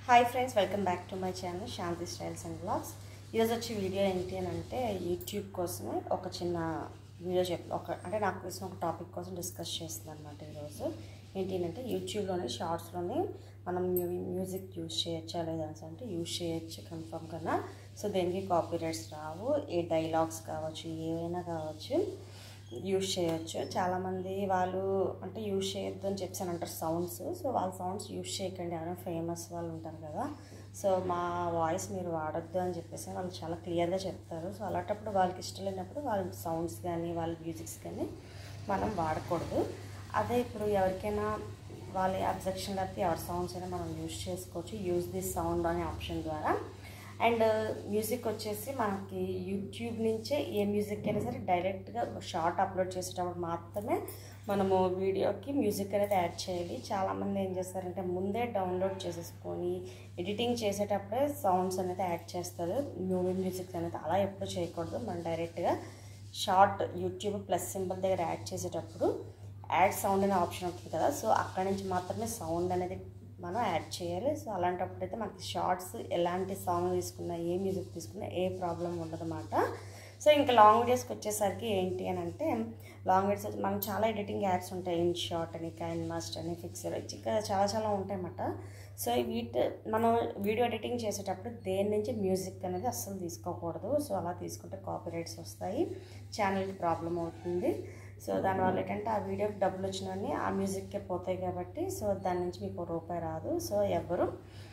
hi friends welcome back to my channel Shanti styles and blogs ఈరోజు వచ్చే video ఏంటి అని అంటే యూట్యూబ్ కోసమే ఒక చిన్న వీడియో చెప్ ఒక అంటే నాకు తెలిసిన ఒక టాపిక్ కోసం డిస్కస్ చేస్తుంది అనమాట ఈరోజు ఏంటి అంటే యూట్యూబ్లోనే షార్ట్స్లోనే మనం మ్యూ- మ్యూజిక్ యూజ్ చేయొచ్చా లేదా అనేసి అంటే యూజ్ చేయొచ్చు కన్ఫర్మ్ కన్నా సో దేనికి కాపీ రైట్స్ రావు ఏ డైలాగ్స్ కావచ్చు ఏవైనా కావచ్చు యూజ్ చేయొచ్చు చాలామంది వాళ్ళు అంటే యూజ్ చేయొద్దు అని చెప్పి అని అంటారు సౌండ్స్ సో వాళ్ళ సౌండ్స్ యూజ్ చేయకండి ఎవరైనా ఫేమస్ వాళ్ళు ఉంటారు కదా సో మా వాయిస్ మీరు వాడొద్దు అని చెప్పేసి వాళ్ళు చాలా క్లియర్గా చెప్తారు సో అలాంటప్పుడు వాళ్ళకి ఇష్టం లేనప్పుడు వాళ్ళ సౌండ్స్ కానీ వాళ్ళ మ్యూజిక్స్ కానీ మనం వాడకూడదు అదే ఇప్పుడు ఎవరికైనా వాళ్ళ అబ్జెక్షన్ లేకపోతే ఎవరి సౌండ్స్ అయినా మనం యూజ్ చేసుకోవచ్చు యూజ్ దిస్ సౌండ్ అనే ఆప్షన్ ద్వారా అండ్ మ్యూజిక్ వచ్చేసి మనకి యూట్యూబ్ నుంచే ఏ మ్యూజిక్ అయినా సరే డైరెక్ట్గా షార్ట్ అప్లోడ్ చేసేటప్పుడు మాత్రమే మనము వీడియోకి మ్యూజిక్ అనేది యాడ్ చేయాలి చాలామంది ఏం చేస్తారంటే ముందే డౌన్లోడ్ చేసేసుకొని ఎడిటింగ్ చేసేటప్పుడే సౌండ్స్ అనేది యాడ్ చేస్తారు మూవీ మ్యూజిక్ అనేది అలా ఎప్పుడు చేయకూడదు మనం డైరెక్ట్గా షార్ట్ యూట్యూబ్ ప్లస్ సింబల్ దగ్గర యాడ్ చేసేటప్పుడు యాడ్ సౌండ్ అనే ఆప్షన్ ఉంటుంది కదా సో అక్కడి నుంచి మాత్రమే సౌండ్ అనేది మనం యాడ్ చేయాలి సో అలాంటప్పుడు అయితే మనకి షార్ట్స్ ఎలాంటి సాంగ్ తీసుకున్నా ఏ మ్యూజిక్ తీసుకున్నా ఏ ప్రాబ్లం ఉండదన్నమాట సో ఇంకా లాంగ్ వీడియోస్కి వచ్చేసరికి ఏంటి అని అంటే లాంగ్ వీడియోస్ వచ్చి మనకు చాలా ఎడిటింగ్ యాప్స్ ఉంటాయి ఇన్ షార్ట్ అని కైన్ మాస్ట్ అని ఫిక్సర్ ఇంకా చాలా చాలా ఉంటాయి అన్నమాట సో వీటి మనం వీడియో ఎడిటింగ్ చేసేటప్పుడు దేని నుంచి మ్యూజిక్ అనేది అస్సలు తీసుకోకూడదు సో అలా తీసుకుంటే కాపీరైట్స్ వస్తాయి ఛానల్కి ప్రాబ్లం అవుతుంది సో దానివల్ల ఏంటంటే ఆ వీడియోకి డబ్బులు వచ్చినవన్నీ ఆ మ్యూజిక్కే పోతాయి కాబట్టి సో దాని నుంచి మీకు ఒక రూపాయి రాదు సో ఎవరు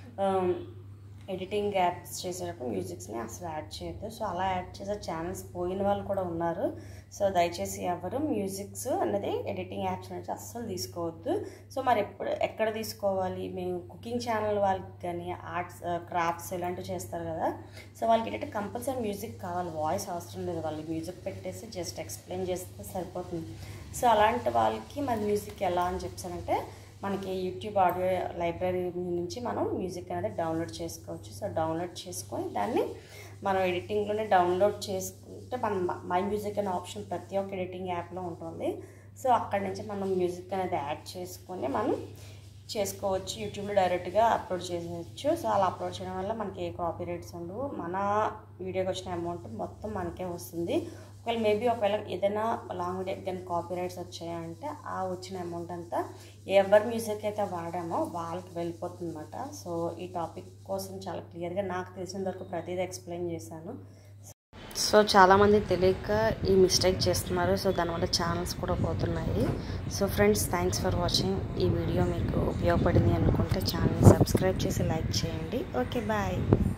ఎడిటింగ్ యాప్స్ చేసేటప్పుడు మ్యూజిక్స్ని అసలు యాడ్ చేయొద్దు సో అలా యాడ్ చేసే ఛానల్స్ పోయిన వాళ్ళు కూడా ఉన్నారు సో దయచేసి ఎవరు మ్యూజిక్స్ అనేది ఎడిటింగ్ యాప్స్ అనేది అస్సలు తీసుకోవద్దు సో మరి ఎప్పుడు ఎక్కడ తీసుకోవాలి మేము కుకింగ్ ఛానల్ వాళ్ళకి కానీ ఆర్ట్స్ క్రాఫ్ట్స్ ఇలాంటివి చేస్తారు కదా సో వాళ్ళకి ఏంటంటే కంపల్సరీ మ్యూజిక్ కావాలి వాయిస్ అవసరం లేదు వాళ్ళు మ్యూజిక్ పెట్టేసి జస్ట్ ఎక్స్ప్లెయిన్ చేస్తే సరిపోతుంది సో అలాంటి వాళ్ళకి మరి మ్యూజిక్ ఎలా అని చెప్పానంటే మనకి యూట్యూబ్ ఆడియో లైబ్రరీ నుంచి మనం మ్యూజిక్ అనేది డౌన్లోడ్ చేసుకోవచ్చు సో డౌన్లోడ్ చేసుకొని దాన్ని మనం ఎడిటింగ్లోనే డౌన్లోడ్ చేసుకుంటే మనం మై మ్యూజిక్ అనే ఆప్షన్ ప్రతి ఒక్క ఎడిటింగ్ యాప్లో ఉంటుంది సో అక్కడి నుంచి మనం మ్యూజిక్ అనేది యాడ్ చేసుకొని మనం చేసుకోవచ్చు యూట్యూబ్లో డైరెక్ట్గా అప్లోడ్ చేసేయచ్చు సో అలా అప్లోడ్ చేయడం వల్ల మనకి ఏ కాపీ రైట్స్ ఉండవు మన వీడియోకి వచ్చిన అమౌంట్ మొత్తం మనకే వస్తుంది ఒకవేళ మేబీ ఒకవేళ ఏదైనా లాంగ్ వీడియో కానీ కాపీ రైట్స్ వచ్చాయంటే ఆ వచ్చిన అమౌంట్ అంతా ఎవరి మ్యూజిక్ అయితే వాడామో వాళ్ళకి వెళ్ళిపోతుంది అనమాట సో ఈ టాపిక్ కోసం చాలా క్లియర్గా నాకు తెలిసిన వరకు ప్రతిదీ ఎక్స్ప్లెయిన్ చేశాను సో చాలామంది తెలియక ఈ మిస్టేక్ చేస్తున్నారు సో దానివల్ల ఛానల్స్ కూడా పోతున్నాయి so friends thanks for watching ఈ వీడియో మీకు ఉపయోగపడింది అనుకుంటే ఛానల్ని సబ్స్క్రైబ్ చేసి లైక్ చేయండి ఓకే బాయ్